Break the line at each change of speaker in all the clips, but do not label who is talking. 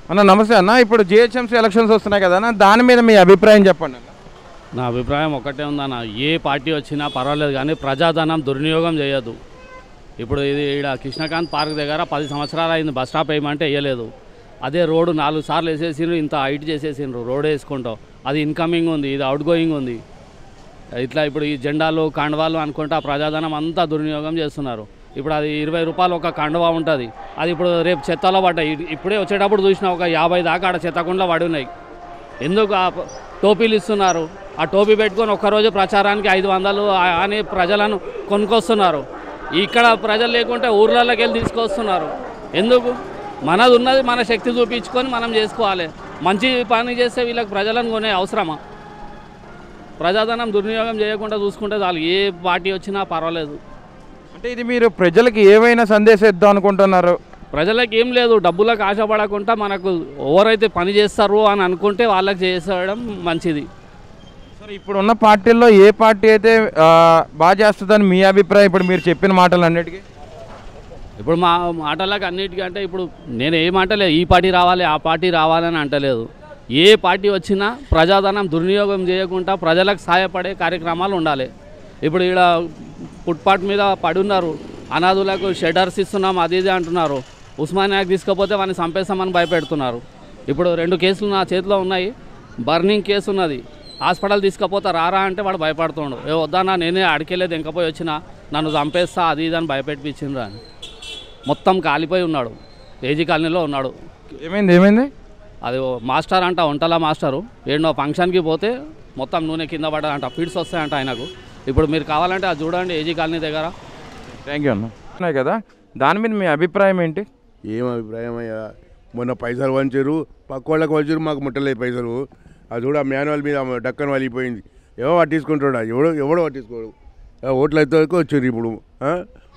అన్న నమస్తే అన్న ఇప్పుడు జిహెచ్ఎంసీ ఎలక్షన్స్ వస్తున్నాయి కదా అన్న దాని మీద మీ అభిప్రాయం చెప్పండి అన్న
నా అభిప్రాయం ఒకటే ఉందన్న ఏ పార్టీ వచ్చినా పర్వాలేదు కానీ ప్రజాధనం దుర్వినియోగం చేయొద్దు ఇప్పుడు ఇది ఇక్కడ కృష్ణకాంత్ పార్క్ దగ్గర పది సంవత్సరాలు అయింది బస్ స్టాప్ వేయమంటే వేయలేదు అదే రోడ్డు నాలుగు సార్లు వేసేసిండ్రు ఇంత హైట్ చేసేసిండ్రు రోడ్ వేసుకుంటాం అది ఇన్కమింగ్ ఉంది ఇది అవుట్ గోయింగ్ ఉంది ఇట్లా ఇప్పుడు ఈ జెండాలు కండవాలు అనుకుంటా ప్రజాధనం అంతా దుర్వినియోగం చేస్తున్నారు ఇప్పుడు అది ఇరవై రూపాయలు ఒక కండువా ఉంటుంది అది ఇప్పుడు రేపు చెత్తలో పడ్డాయి ఇప్పుడే వచ్చేటప్పుడు చూసిన ఒక యాభై దాకా ఆడ చెత్తకుండా పడి ఉన్నాయి ఎందుకు ఆ ప- టోపీలు ఇస్తున్నారు ఆ టోపీ పెట్టుకొని ఒక్కరోజు ప్రచారానికి ఐదు వందలు ఆ- అని ప్రజలను కొనుక్కొస్తున్నారు ఇక్కడ ప్రజలు లేకుంటే ఊర్లలోకి వెళ్ళి తీసుకొస్తున్నారు ఎందుకు మనది ఉన్నది మన శక్తి చూపించుకొని మనం చేసుకోవాలి మంచి పని చేస్తే వీళ్ళకి ప్రజలను కొనే అవసరమా ప్రజాధనం దుర్వినియోగం చేయకుండా చూసుకుంటే చాలు ఏ పార్టీ వచ్చినా పర్వాలేదు
అంటే ఇది మీరు ప్రజలకు ఏమైనా సందేశం ఇద్దాం అనుకుంటున్నారు
ప్రజలకు ఏం లేదు డబ్బులకు ఆశపడకుండా మనకు ఎవరైతే పని చేస్తారు అని అనుకుంటే వాళ్ళకి చేసేయడం మంచిది
సరే ఇప్పుడున్న పార్టీల్లో ఏ పార్టీ అయితే ఆ, బాగా చేస్తుందని మీ అభిప్రాయం ఇప్పుడు మీరు చెప్పిన మాటలు అన్నిటికీ
ఇప్పుడు మా మాటలకు అన్నిటికంటే ఇప్పుడు నేను ఏ మాటలేదు ఈ పార్టీ రావాలి ఆ పార్టీ రావాలని అంటలేదు ఏ పార్టీ వచ్చినా ప్రజాధనం దుర్వినియోగం చేయకుండా ప్రజలకు సహాయపడే కార్యక్రమాలు ఉండాలి ఇప్పుడు ఇక్కడ ఫుట్పాత్ మీద పడి ఉన్నారు అనాథులకు షెడర్స్ ఇస్తున్నాం అది ఇది అంటున్నారు ఉస్మానియాకి తీసుకపోతే వాడిని చంపేస్తామని భయపెడుతున్నారు ఇప్పుడు రెండు కేసులు నా చేతిలో ఉన్నాయి బర్నింగ్ కేసు ఉన్నది హాస్పిటల్ తీసుకపోతే రారా అంటే వాడు భయపడుతుండు ఏ వద్దన్నా నేనే అడికెళ్ళేది ఎంకపోయి వచ్చినా నన్ను చంపేస్తా అది ఇది అని భయపెట్టించిండ్రు అని మొత్తం కాలిపోయి ఉన్నాడు ఏజీ కాలనీలో ఉన్నాడు
ఏమైంది ఏమైంది
అది ఓ మాస్టర్ అంట వంటల మాస్టరు ఏంటో ఫంక్షన్కి పోతే మొత్తం నూనె కింద పడ్డదంట ఫీడ్స్ వస్తాయంట ఆయనకు ఇప్పుడు మీరు కావాలంటే అది చూడండి ఏజీ కాలనీ దగ్గర
థ్యాంక్ యూ అన్న ఉన్నాయి కదా దాని మీద మీ అభిప్రాయం ఏంటి
ఏం అభిప్రాయం అయ్యా మొన్న పైసలు వంచారు పక్క వాళ్ళకి వంచారు మాకు ముట్టలేదు పైసలు అది కూడా మాన్యువల్ మీద డక్కన వలిగిపోయింది ఎవడో పట్టించుకుంటాడా ఎవడో ఎవడో పట్టించుకోడు ఆ ఓట్లు అయితే వరకు వచ్చారు ఇప్పుడు ఆ?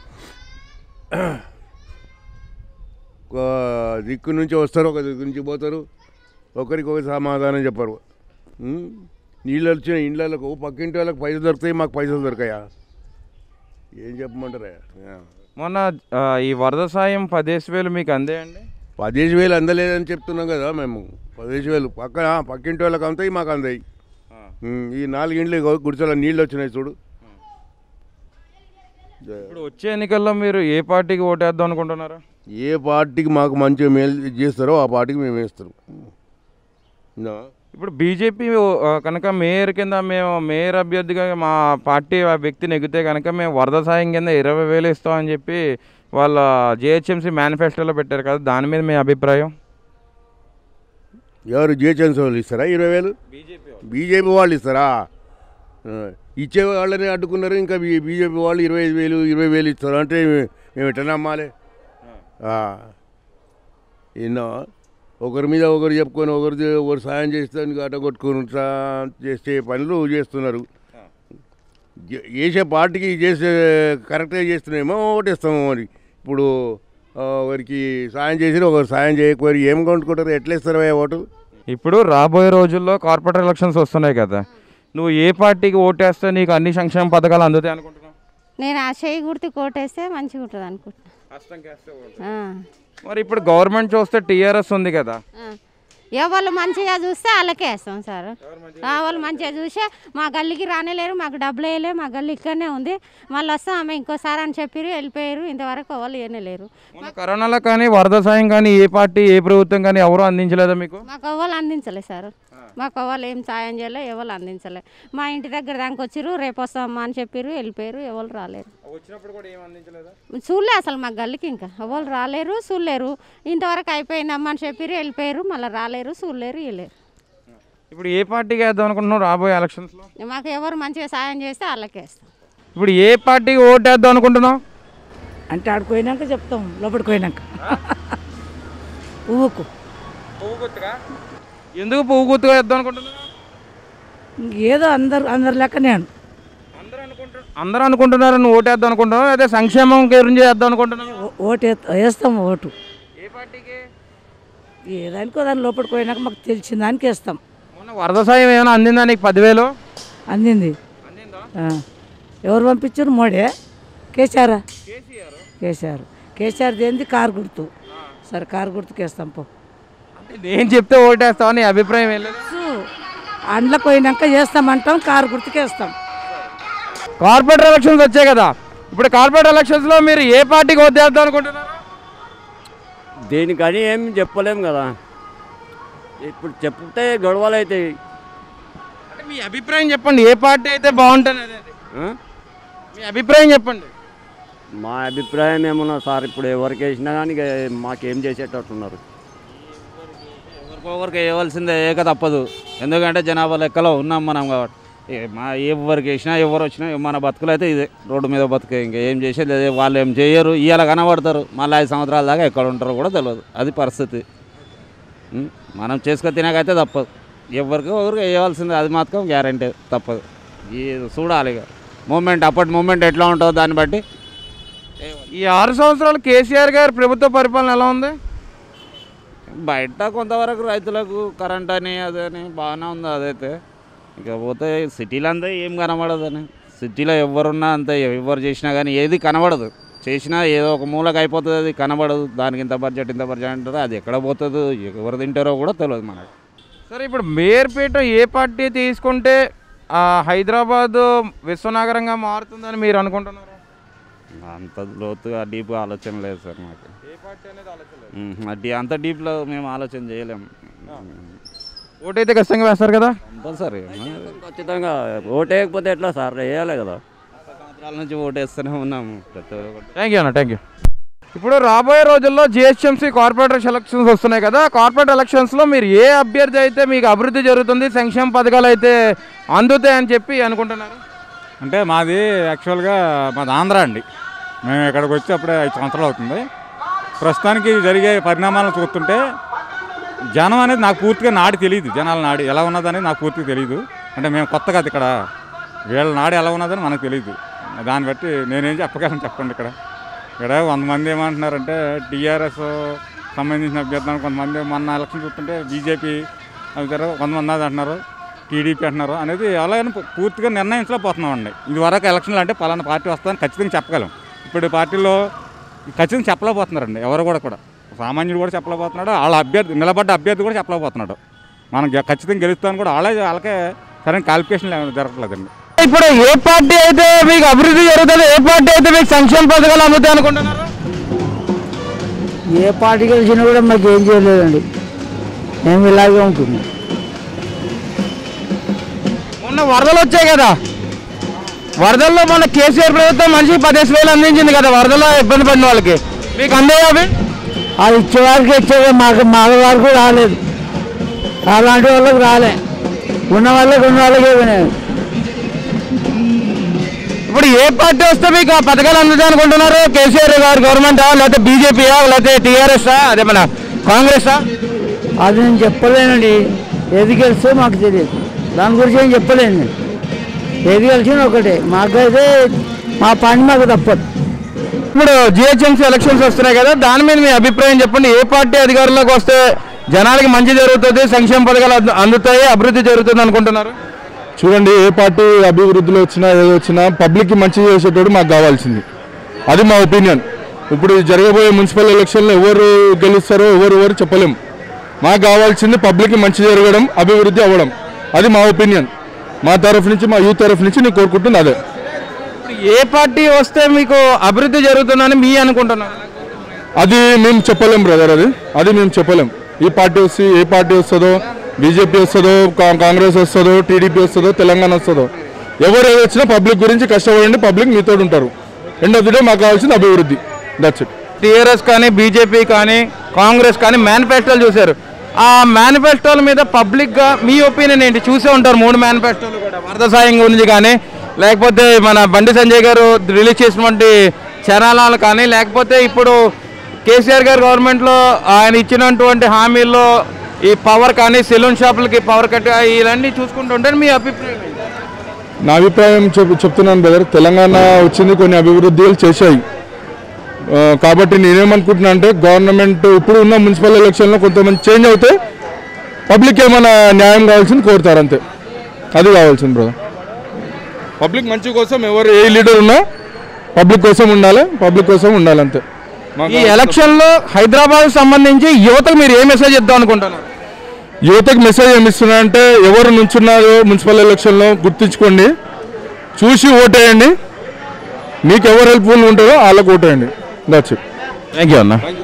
ఒక దిక్కు నుంచి వస్తారు ఒక దిక్కు నుంచి పోతారు ఒకరికి ఒక సమాధానం చెప్పరు ఉం? నీళ్ళు వచ్చిన ఇండ్లకు పక్కింటి వాళ్ళకి పైసలు దొరుకుతాయి మాకు పైసలు దొరకాయా ఏం చెప్పమంటారా ఆ.
మొన్న ఆ, ఈ వరద సాయం పదేసి వేలు మీకు అందే అండి
పదిహేను వేలు అందలేదని చెప్తున్నాం కదా మేము పదిహేను వేలు పక్కన పక్కింటి వాళ్ళకి అంతాయి మాకు అందాయి ఉమ్, ఈ నాలుగిండ్లు ఇగో గుడిసెలో నీళ్ళు వచ్చినాయి చూడు
ఇప్పుడు వచ్చే ఎన్నికల్లో మీరు ఏ పార్టీకి ఓటేద్దాం అనుకుంటున్నారు
ఏ పార్టీకి మాకు మంచిగా మేలు చేస్తారో ఆ పార్టీకి మేము వేస్తాం నా?
ఇప్పుడు బీజేపీ కనుక మేయర్ కింద మేము మేయర్ అభ్యర్థిగా మా పార్టీ ఆ వ్యక్తి నెగితే కనుక మేము వరద సాయం కింద ఇరవై వేలు ఇస్తామని చెప్పి వాళ్ళ జిహెచ్ఎంసీ మేనిఫెస్టోలో పెట్టారు కదా దాని మీద మీ అభిప్రాయం
ఎవరు జిహెచ్ఎంసీ వాళ్ళు ఇస్తారా ఇరవై వేలు బీజేపీ వాళ్ళు ఇస్తారా ఆ, ఇచ్చే వాళ్ళని అడ్డుకున్నారు ఇంకా బీ బీజేపీ వాళ్ళు ఇరవై ఐదు వేలు ఇరవై వేలు ఇస్తారు అంటే మేము ఎట్లా నమ్మాలి ఆ. ఎన్నో ఒకరి మీద ఒకరు చెప్పుకొని ఒకరు ఒకరు సాయం చేస్తానికి అడ్డ కొట్టుకొని సా- చేసే పనులు చేస్తున్నారు చే- చేసే పార్టీకి చేసే కరెక్ట్గా చేస్తున్నామో ఓటేస్తాము మరి ఇప్పుడు ఆ, ఒకరికి సాయం చేసి ఒకరు సాయం చేయకపోయి ఏం కొనుక్కుంటారు ఎట్లా ఇస్తారు ఓటు
ఇప్పుడు రాబోయే రోజుల్లో కార్పొరేటర్ ఎలక్షన్స్ వస్తున్నాయి కదా నువ్వు ఏ పార్టీకి ఓటేస్తే నీకు అన్ని సంక్షేమ పథకాలు అందుతాయి అనుకుంటున్నావు
నేను ఆ చేయి గుర్తు కోటేస్తే మంచిగా ఉంటుంది అనుకుంటున్నా ఆ.
మరి ఇప్పుడు గవర్నమెంట్ చూస్తే టీఆర్ఎస్ ఉంది కదా
ఆ. ఎవరు మంచిగా చూస్తే వాళ్ళకే వేస్తాం సార్ ఆ, వాళ్ళు మంచిగా చూసే మా గల్లీకి రానేలేరు మాకు డబ్బులు వేయలేరు మా గల్లీ ఇక్కడనే ఉంది మళ్ళీ వస్తాం ఆమె ఇంకోసారి అని చెప్పారు వెళ్ళిపోయారు ఇంతవరకు వాళ్ళు ఏనలేరు
మొన్న కరోనాలో కానీ వరద సాయం కానీ ఏ పార్టీ ఏ ప్రభుత్వం కానీ ఎవరు అందించలేదా మీకు
మాకు అవ్వాలి అందించలే సార్ మాకు అవ్వాలి ఏం సాయం చేయలే ఎవరు అందించలే మా ఇంటి దగ్గర దానికి వచ్చిర్రు రేపు వస్తామమ్మా అని చెప్పారు వెళ్ళిపోయారు ఎవరు రాలేరు
వచ్చినప్పుడు కూడా ఏం అందించలేదా
చూడలే అసలు మా గల్లీకి ఇంకా ఎవరు రాలేరు చూడలేరు ఇంతవరకు అయిపోయిందమ్మా అని చెప్పారు వెళ్ళిపోయారు మళ్ళీ రాలేరు చూడలేరు వెళ్ళలేరు
ఇప్పుడు ఏ పార్టీకి వేద్దాం అనుకుంటున్నావు రాబోయే ఎలక్షన్స్లో
మాకు ఎవరు మంచిగా సాయం చేస్తే వాళ్ళకే వేస్తాం
ఇప్పుడు ఏ పార్టీకి ఓటు వేద్దాం అనుకుంటున్నావు
అంటే ఆడిపోయినాక చెప్తాం లోపలికి పోయినాక పువ్వుకు
పువ్వు గుర్తుగా ఎందుకు పువ్వు గుర్తుగా వేద్దాం అనుకుంటున్నావు
ఏదో అందరు అందరి లెక్క నేను
అందరూ అనుకుంటున్నారు అందరూ అనుకుంటున్నారు నువ్వు ఓటు వేద్దాం అనుకుంటున్నావు అదే సంక్షేమం గురించి వేద్దాం అనుకుంటున్నావు
ఓ- ఓటు వేస్త- వేస్తాం ఓటు
ఏ పార్టీకి
ఏదానికో దాని లోపలికి పోయినాక మాకు తెలిసిన దానికి వేస్తాం
మొన్న వరద సాయం ఏమైనా అందిందా నీకు పదివేలు
అందింది
అందిందా
ఆ. ఎవరు పంపించారు మోడే కేసీఆర్
కేసీఆర్
కేసీఆర్ కేసీఆర్ దేంది కారు గుర్తు సరే కారు గుర్తుకి వేస్తాం పో
నేను చెప్తే ఓటేస్తావు నీ అభిప్రాయం ఏం లేదు
అండ్లకు పోయినాక చేస్తామంటాం కారు గుర్తుకేస్తాం
కార్పొరేటర్ ఎలక్షన్స్ వచ్చాయి కదా ఇప్పుడు కార్పొరేట్ ఎలక్షన్స్లో మీరు ఏ పార్టీకి ఓటేద్దాం అనుకుంటున్నారు
దేనికని ఏం చెప్పలేం కదా ఇప్పుడు చెప్తే గొడవలు అవుతాయి
అంటే మీ అభిప్రాయం చెప్పండి ఏ పార్టీ అయితే బాగుంటుంది అదే అది.
ఆ?
మీ అభిప్రాయం చెప్పండి
మా అభిప్రాయం ఏమన్నా సార్ ఇప్పుడు ఎవరికి వేసినా కానీ ఇక మాకేం చేసేటట్టున్నారు
ఎవరికొకరికి వేయవలసిందే ఏక తప్పదు ఎందుకంటే జనాభా లెక్కలో ఉన్నాం మనం కాబట్టి ఏ- మా ఎవరికి వేసినా ఎవరు వచ్చినా మన బతుకులు అయితే ఇదే రోడ్డు మీద బతుకే ఇంకా ఏం చేసేది లేదు వాళ్ళు ఏం చేయరు ఇవాళ కనబడతారు మళ్ళీ ఐదు సంవత్సరాల దాకా ఎక్కడ ఉంటారో కూడా తెలియదు అది పరిస్థితి ఉం? మనం చేసుకొని తినకైతే తప్పదు ఎవరికి ఒకరికి వేయవలసిందే అది మాత్రం గ్యారంటీ తప్పదు ఇది చూడాలి ఇక మూమెంట్ అప్పటి మూమెంట్ ఎట్లా ఉంటుందో దాన్ని బట్టి
ఈ ఆరు సంవత్సరాలు కేసీఆర్ గారి ప్రభుత్వ పరిపాలన ఎలా ఉంది
బయట కొంతవరకు రైతులకు కరెంట్ అని అదని బాగానే ఉంది అదైతే ఇకపోతే సిటీలో అంతా ఏం కనబడదని సిటీలో ఎవరున్నా అంతే ఎవరు చేసినా కానీ ఏది కనబడదు చేసినా ఏదో ఒక మూలకు అయిపోతుంది అది కనబడదు దానికి ఇంత బడ్జెట్ ఇంత బడ్జెట్ అంటారు అది ఎక్కడ పోతుందో ఎవరు తింటారో కూడా తెలియదు మనకు
సరే ఇప్పుడు మేయర్పేట ఏ పార్టీ తీసుకుంటే ఆ, హైదరాబాద్ విశ్వనగరంగా మారుతుందని మీరు అనుకుంటున్నారు
అంత లోతుగా డీప్గా ఆలోచన లేదు సార్ మాకు ఉమ్, ఆ డీ- అంత డీప్లో మేము ఆలోచన చేయలేము
ఓటైతే ఖచ్చితంగా వేస్తారు కదా
కంపల్సరీ
ఖచ్చితంగా ఓటేయకపోతే ఎట్లా సార్ వేయాలి కదా
సంవత్సరాల నుంచి ఓటేస్తూనే ఉన్నాము ప్రతి ఒక్కటి
థ్యాంక్ యూ అన్న థ్యాంక్ యూ ఇప్పుడు రాబోయే రోజుల్లో జిహెచ్ఎంసీ కార్పొరేటర్ ఎలక్షన్స్ వస్తున్నాయి కదా కార్పొరేట్ ఎలక్షన్స్లో మీరు ఏ అభ్యర్థి అయితే మీకు అభివృద్ధి జరుగుతుంది సంక్షేమ పథకాలు అయితే అందుతాయని చెప్పి అనుకుంటున్నారు
అంటే మాది యాక్చువల్గా మాది ఆంధ్ర అండి మేము ఇక్కడికి వచ్చి అప్పుడే ఐదు సంవత్సరాలు అవుతుంది ప్రస్తుతానికి జరిగే పరిణామాలను చూస్తుంటే జనం అనేది నాకు పూర్తిగా నాడి తెలియదు జనాల నాడి ఎలా ఉన్నదనేది నాకు పూర్తిగా తెలియదు అంటే మేము కొత్త కదా ఇక్కడ వీళ్ళ నాడి ఎలా ఉన్నదని మనకు తెలియదు దాన్ని బట్టి నేనేం చెప్పగలను చెప్పండి ఇక్కడ ఇక్కడ వంద మంది ఏమంటున్నారంటే టీఆర్ఎస్ సంబంధించిన అభ్యర్థులు కొంతమంది మొన్న ఎలక్షన్ చూస్తుంటే బీజేపీ అవి తర్వాత కొంతమంది అది అంటున్నారు టీడీపీ అంటున్నారు అనేది అలాగని పూ- పూర్తిగా నిర్ణయించలేకపోతున్నామండి ఇది వరకు ఎలక్షన్లు అంటే పలానా పార్టీ వస్తుందని ఖచ్చితంగా చెప్పగలం ఇప్పుడు పార్టీలో ఖచ్చితంగా చెప్పలేకపోతున్నారండి ఎవరు కూడా కూడా సామాన్యుడు కూడా చెప్పలేకపోతున్నాడు వాళ్ళ అభ్యర్థి నిలబడ్డ అభ్యర్థి కూడా చెప్పలేకపోతున్నాడు మనం గె- ఖచ్చితంగా గెలుస్తామని కూడా వాళ్ళే వాళ్ళకే సరైన క్వాలిఫికేషన్ జరగట్లేదండి
ఇప్పుడు ఏ పార్టీ అయితే మీకు అభివృద్ధి జరుగుతుంది ఏ పార్టీ అయితే మీకు సంక్షేమ పథకాలు అందుతాయి అనుకుంటున్నారు
ఏ పార్టీ గెలిచినా కూడా మాకు ఏం చేయలేదండి మేము ఇలాగే ఉంటుంది
మొన్న వరదలు వచ్చాయి కదా వరదల్లో మొన్న కేసీఆర్ ప్రభుత్వం మనిషికి పదిహేను వేలు అందించింది కదా వరదలో ఇబ్బంది పడిన వాళ్ళకి మీకు అందాయా అవి
అది ఇచ్చేవారికి ఇచ్చేది మాకు మాల వరకు రాలేదు అలాంటి వాళ్ళకి రాలే ఉన్న వాళ్ళకి ఉన్న వాళ్ళకే వినేది
ఇప్పుడు ఏ పార్టీ వస్తే మీకు ఆ పథకాలు అందుతాయి అనుకుంటున్నారు కేసీఆర్ గారు గవర్నమెంటా లేకపోతే బీజేపీయా లేకపోతే టీఆర్ఎస్ఆ అదే మన కాంగ్రెసా
అది నేను చెప్పలేనండి ఏది గెలిస్తే మాకు తెలియదు దాని గురించి ఏం చెప్పలేను నేను ఏది గెలిచినా ఒకటే మాకైతే మా పని మాకు తప్పదు
ఇప్పుడు జిహెచ్ఎంసీ ఎలక్షన్స్ వస్తున్నాయి కదా దాని మీద మీ అభిప్రాయం చెప్పండి ఏ పార్టీ అధికారంలోకి వస్తే జనాలకి మంచి జరుగుతుంది సంక్షేమ పథకాలు అందు- అందుతాయి అభివృద్ధి జరుగుతుంది అనుకుంటున్నారు
చూడండి ఏ పార్టీ అభివృద్ధిలో వచ్చినా ఏదో వచ్చినా పబ్లిక్కి మంచి చేసేటోడు మాకు కావాల్సింది అది మా ఒపీనియన్ ఇప్పుడు ఈ జరగబోయే మున్సిపల్ ఎలక్షన్లో ఎవరు గెలుస్తారో ఎవరు ఎవరు చెప్పలేం మాకు కావాల్సింది పబ్లిక్కి మంచి జరగడం అభివృద్ధి అవ్వడం అది మా ఒపీనియన్ మా తరఫు నుంచి మా యూత్ తరఫు నుంచి నేను కోరుకుంటుంది అదే
ఇప్పుడు ఏ పార్టీ వస్తే మీకు అభివృద్ధి జరుగుతుందని మీ అనుకుంటున్నారు
అది మేము చెప్పలేం బ్రదర్ అది అది మేము చెప్పలేం ఈ పార్టీ వస్తే ఏ పార్టీ వస్తుందో బీజేపీ వస్తుందో కా- కాంగ్రెస్ వస్తుందో టీడీపీ వస్తుందో తెలంగాణ వస్తుందో ఎవరు ఏది వచ్చినా పబ్లిక్ గురించి కష్టపడండి పబ్లిక్ మీతో ఉంటారు ఎండ్ ఆఫ్ ది డే మాకు కావాల్సింది అభివృద్ధి దట్స్ ఇట్
టీఆర్ఎస్ కానీ బీజేపీ కానీ కాంగ్రెస్ కానీ మేనిఫెస్టోలు చూశారు ఆ మేనిఫెస్టోల మీద పబ్లిక్గా మీ ఒపీనియన్ ఏంటి చూసే ఉంటారు మూడు మేనిఫెస్టోలు కూడా వరద సాయం గురించి కానీ లేకపోతే మన బండి సంజయ్ గారు రిలీజ్ చేసినటువంటి చరణాలు కానీ లేకపోతే ఇప్పుడు కేసీఆర్ గారు గవర్నమెంట్లో ఆయన ఇచ్చినటువంటి హామీల్లో ఈ పవర్ కానీ సెలూన్ షాపులకి పవర్ కట్ ఇవన్నీ చూసుకుంటుంటే మీ అభిప్రాయం ఏంటి?
నా అభిప్రాయం చెప్ చెప్తున్నాను బ్రదర్ తెలంగాణ వచ్చింది కొన్ని అభివృద్ధిలు చేశాయి ఆ, కాబట్టి నేనేమనుకుంటున్నా అంటే గవర్నమెంట్ ఇప్పుడు ఉన్న మున్సిపల్ ఎలక్షన్లో కొంతమంది చేంజ్ అవుతే పబ్లిక్ ఏమైనా న్యాయం కావాల్సింది కోరుతారు అంతే అది కావాల్సింది బ్రదర్ పబ్లిక్ మంచి కోసం ఎవరు ఏ లీడర్ ఉన్నా పబ్లిక్ కోసం ఉండాలి పబ్లిక్ కోసం ఉండాలి అంతే
ఈ ఎలక్షన్లో హైదరాబాద్ సంబంధించి యువతకు మీరు ఏ మెసేజ్ ఇద్దాం అనుకుంటున్నారు
యువతకు మెసేజ్ ఏమి ఇస్తున్నా అంటే ఎవరు నుంచున్నారో మున్సిపల్ ఎలక్షన్లో గుర్తుంచుకోండి చూసి ఓటేయండి మీకు ఎవరు హెల్ప్ఫుల్ ఉంటారో వాళ్ళకు ఓటేయండి దాచి
థ్యాంక్ యూ అన్న